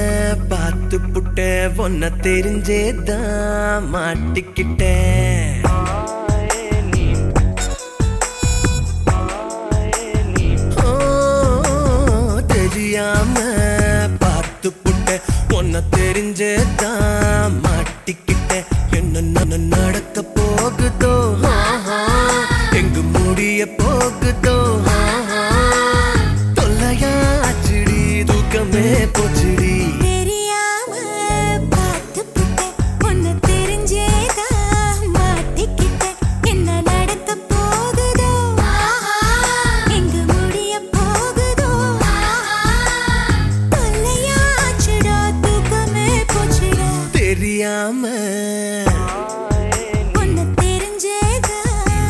பார்த்து புட்ட ஒன்ன தெரிஞ்சேதான் மாட்டிக்கிட்டேன் ஓ, தெரியாம பார்த்து புட்ட ஒன்ன தெரிஞ்சேதான் மாட்டிக்கிட்டேன் என்ன நன நடக்க போகுதோ ஆஹா, எங்கு முடிய போகுதோ ஆஹா, தொல்லையாச்சுடி தூக்கமே போச்சுடி தெரியாம பார்த்து புட்டேன் உன்னை தெரிஞ்சேதான் மாட்டிக்கிட்டேன் என்ன நடக்க போகுதோ எங்க முடிய போகுதோ தொல்லையாச்சுடா தூக்கமே போச்சுடா தெரியாம உன்னை தெரிஞ்சேதான்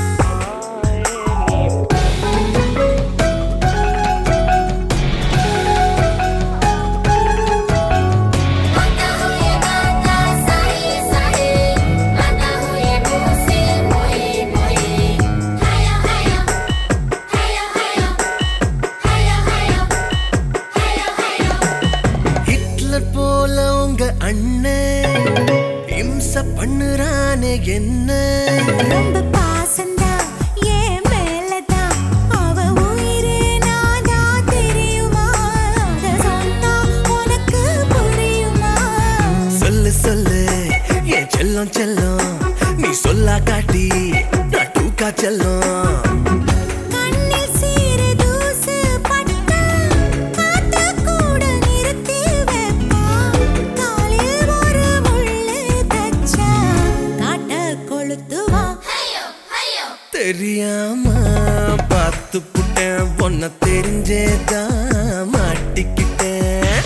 आता हुए गाता साही साही आता हुए मुझसे मोही मोही हाया हाया हाया हाया हाया हाया हाया हाया ஹிட்லர் போல உங்க அண்ணன் இம்ச பண்ணுறானே என்ன ரொம்ப பாசம்தான் என் மேலதான் அவ உயிரே நானா தெரியுமா அத சொன்னா உனக்கு புரியுமா சொல்லு சொல்லு என் செல்லம் செல்லம் நீ சொல்லா காட்டி நான் டூக்கா செல்லம் கண்ணில் சீறு தூசு பட்டா காத்த கூட நிறுத்தி வைப்பா காலில் ஒரு முள்ளு தச்சா காட்ட கொளுத்துவா हायो हायो தெரியாம பார்த்து புட்டேன் பொண்ண தெரிஞ்சேதான் மாட்டிக்கிட்டேன்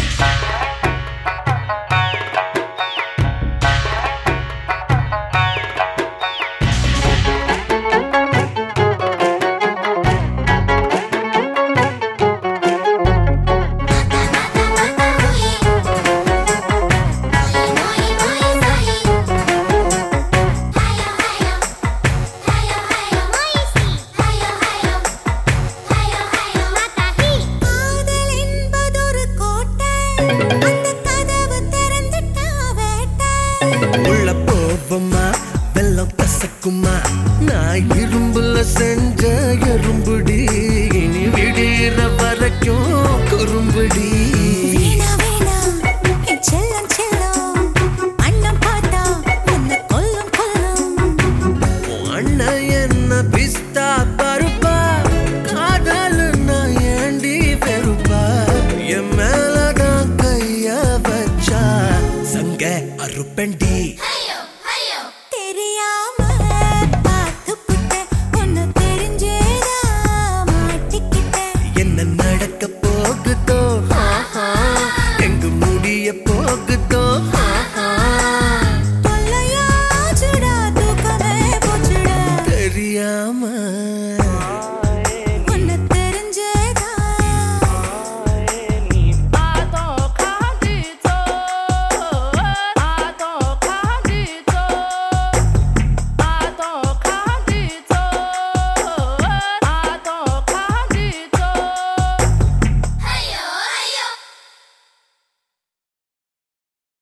मोही मोही साही हाया हाया हाया हाया मोही सी हाया हाया हाया हाया माता ही காதல் என்பதொரு கோட்டை அந்த கதவு திறந்துட்டா வேட்டை உள்ள போவமா வெள்ளம் கசக்குமா நான் இரும்புல செஞ்ச எறும்புடி இனி விடிற வரைக்கும் குறும்புடி வீணா வீணா என் செல்லம் செல்லம் அண்ணன் பார்த்தா உன்னை கொல்லும் கொல்லும் உன் அண்ணன் என்ன பிஸ்தா பருப்பா காதல் நான் ஏண்டி வெறுப்பா என் மேலதான் கைய வச்சா சங்க அறுப்பண்டி